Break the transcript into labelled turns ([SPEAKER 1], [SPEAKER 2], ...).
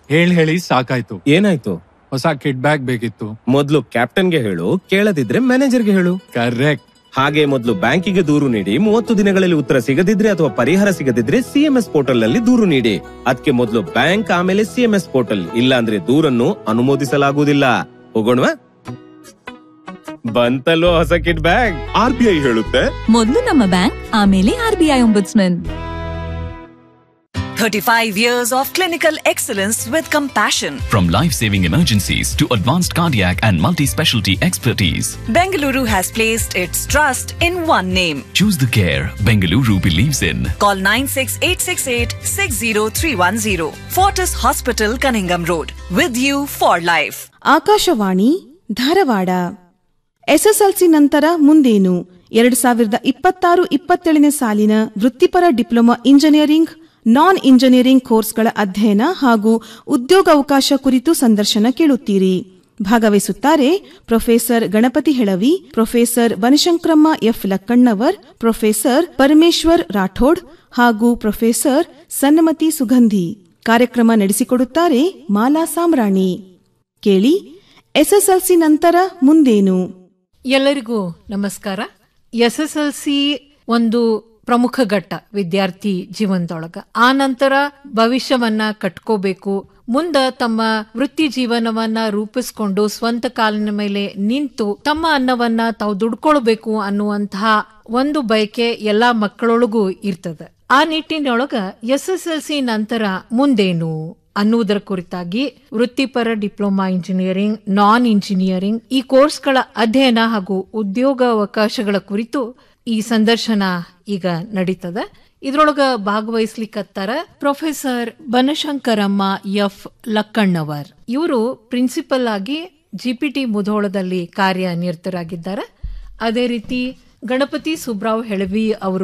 [SPEAKER 1] ಹೇಳ್ ಹೇಳಿ ಸಾಕಾಯ್ತು
[SPEAKER 2] ಏನಾಯ್ತು
[SPEAKER 1] ಹೊಸ ಕಿಡ್ ಬ್ಯಾಗ್ ಬೇಕಿತ್ತು
[SPEAKER 2] ಮೊದ್ಲು ಕ್ಯಾಪ್ಟನ್ಗೆ ಹೇಳು ಕೇಳದಿದ್ರೆ ಮ್ಯಾನೇಜರ್ಗೆ ಹೇಳು
[SPEAKER 1] ಕರೆಕ್ಟ್
[SPEAKER 2] ಹಾಗೆ ಮೊದಲು ಬ್ಯಾಂಕಿಗೆ ದೂರು ನೀಡಿ ಮೂವತ್ತು ದಿನಗಳಲ್ಲಿ ಉತ್ತರ ಸಿಗದಿದ್ರೆ ಅಥವಾ ಪರಿಹಾರ ಸಿಗದಿದ್ರೆ ಸಿಎಂಎಸ್ ಪೋರ್ಟಲ್ ನಲ್ಲಿ ದೂರು ನೀಡಿ ಅದಕ್ಕೆ ಮೊದಲು ಬ್ಯಾಂಕ್ ಆಮೇಲೆ ಸಿಎಂಎಸ್ ಪೋರ್ಟಲ್ ಇಲ್ಲ ಅಂದ್ರೆ ದೂರನ್ನು ಅನುಮೋದಿಸಲಾಗುವುದಿಲ್ಲ ಹೋಗೋಣವಾ ಬಂತಲ್ಲೋ ಹೊಸ kid bag
[SPEAKER 3] R B I ಹೇಳುತ್ತೆ
[SPEAKER 4] ಮೊದಲು ನಮ್ಮ ಬ್ಯಾಂಕ್ ಆಮೇಲೆ R B I ombudsman
[SPEAKER 5] 35 years of clinical excellence with compassion.
[SPEAKER 6] From life saving emergencies to advanced cardiac and multi specialty expertise,
[SPEAKER 5] Bengaluru has placed its trust in one name.
[SPEAKER 6] choose the care Bengaluru believes in.
[SPEAKER 5] Call 96868 60310. Fortis Hospital, Cunningham Road. With you for life.
[SPEAKER 7] Akashvani Dharwad SSLC ನಂತರ ಮುಂದೇನು ಎರಡು ಸಾವಿರದ ಇಪ್ಪತ್ತಾರು ಇಪ್ಪತ್ತೇಳನೇ ಸಾಲಿನ ವೃತ್ತಿಪರ diploma engineering ನಾನ್ engineering ಕೋರ್ಸ್ಗಳ ಅಧ್ಯಯನ ಹಾಗೂ ಉದ್ಯೋಗಾವಕಾಶ ಕುರಿತು ಸಂದರ್ಶನ ಕೇಳುತ್ತೀರಿ ಭಾಗವಹಿಸುತ್ತಾರೆ professor Ganapati Helavi professor Banashankramma F Lakkannavar professor Parameshwar Rathod ಹಾಗೂ ಪ್ರೊಫೆಸರ್ ಸನ್ನಮತಿ ಸುಗಂಧಿ ಕಾರ್ಯಕ್ರಮ ನಡೆಸಿಕೊಡುತ್ತಾರೆ ಮಾಲಾ ಸಾಮ್ರಾಣಿ ಕೇಳಿ ಎಸ್ಎಸ್ಎಲ್ಸಿ ನಂತರ ಮುಂದೇನು
[SPEAKER 8] ಎಲ್ಲರಿಗೂ ನಮಸ್ಕಾರ ಎಸ್ಎಸ್ಎಲ್ಸಿ ಒಂದು ಪ್ರಮುಖ ಘಟ್ಟ ವಿದ್ಯಾರ್ಥಿ ಜೀವನದೊಳಗ ಆ ನಂತರ ಭವಿಷ್ಯವನ್ನ ಕಟ್ಕೋಬೇಕು ಮುಂದ ತಮ್ಮ ವೃತ್ತಿ ಜೀವನವನ್ನ ರೂಪಿಸ್ಕೊಂಡು ಸ್ವಂತ ಕಾಲಿನ ಮೇಲೆ ನಿಂತು ತಮ್ಮ ಅನ್ನವನ್ನ ತಾವು ದುಡ್ಕೊಳ್ಬೇಕು ಅನ್ನುವಂತಹ ಒಂದು ಬಯಕೆ ಎಲ್ಲಾ ಮಕ್ಕಳೊಳಗೂ ಇರ್ತದೆ ಆ ನಿಟ್ಟಿನೊಳಗ ಎಸ್ಎಸ್ಎಲ್ಸಿ ನಂತರ ಮುಂದೇನು ಅನ್ನುವುದರ ಕುರಿತಾಗಿ ವೃತ್ತಿಪರ ಡಿಪ್ಲೊಮಾ ಇಂಜಿನಿಯರಿಂಗ್ ನಾನ್ ಇಂಜಿನಿಯರಿಂಗ್ ಈ ಕೋರ್ಸ್ಗಳ ಅಧ್ಯಯನ ಹಾಗೂ ಉದ್ಯೋಗಾವಕಾಶಗಳ ಕುರಿತು ಈ ಸಂದರ್ಶನ ಈಗ ನಡೀತದ ಇದ್ರೊಳಗ ಭಾಗವಹಿಸ್ಲಿಕ್ಕತ್ತಾರ ಪ್ರೊಫೆಸರ್ ಬನಶಂಕರಮ್ಮ ಎಫ್ ಲಕ್ಕಣ್ಣವರ್ ಇವರು ಪ್ರಿನ್ಸಿಪಲ್ ಆಗಿ ಜಿಪಿಟಿ ಮುಧೋಳದಲ್ಲಿ ಕಾರ್ಯನಿರತರಾಗಿದ್ದಾರೆ ಅದೇ ರೀತಿ ಗಣಪತಿ ಸುಬ್ರಾವ್ ಹೆಳವಿ ಅವರು